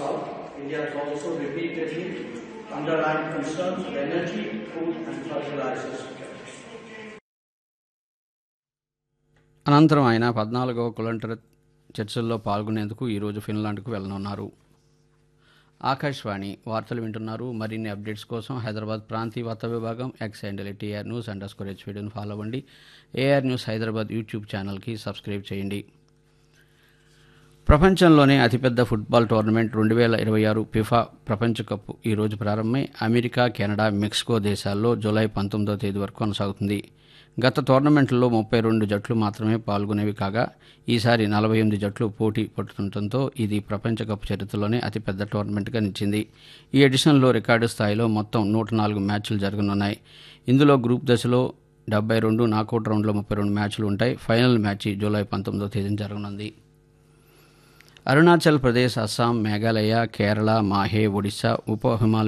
South, India has also repeatedly underlined concerns of energy, food and fertilizers security. అనంతరం ఆయన పద్నాలుగవ కులంటర్ చర్చల్లో పాల్గొనేందుకు ఈరోజు ఫిన్లాండ్కు వెళ్లనున్నారు ఆకాశవాణి వార్తలు వింటున్నారు మరిన్ని అప్డేట్స్ కోసం హైదరాబాద్ ప్రాంతీయ వార్తా విభాగం X and TR news underscore స్కోర్ హెచ్ వీడియోని ఫాలో అవ్వండి ఏఆర్ న్యూస్ హైదరాబాద్ యూట్యూబ్ ఛానల్కి సబ్స్క్రైబ్ చేయండి ప్రపంచంలోనే అతిపెద్ద ఫుట్బాల్ టోర్నమెంట్ రెండు వేల ఇరవై ఆరు ఫిఫా ప్రపంచ కప్ ఈ రోజు ప్రారంభమై అమెరికా కెనడా మెక్సికో దేశాల్లో జూలై పంతొమ్మిదవ తేదీ వరకు కొనసాగుతుంది గత టోర్నమెంట్లో ముప్పై రెండు జట్లు మాత్రమే పాల్గొనేవి కాగా ఈసారి నలభై ఎనిమిది జట్లు పోటీ పడుతుండటంతో ఇది ప్రపంచ కప్ చరిత్రలోనే అతిపెద్ద టోర్నమెంట్గా నిలిచింది ఈ ఎడిషన్లో రికార్డు స్థాయిలో మొత్తం నూట నాలుగు మ్యాచ్లు జరగనున్నాయి ఇందులో గ్రూప్ దశలో డెబ్బై రెండు నాకౌట్ రౌండ్లో ముప్పై రెండు మ్యాచ్లు ఉంటాయి ఫైనల్ మ్యాచ్ జూలై పంతొమ్మిదవ తేదీన జరగనుంది అరుణాచల్ ప్రదేశ్ అస్సాం మేఘాలయ కేరళ మాహే ఒడిశా ఉప హిమాలయ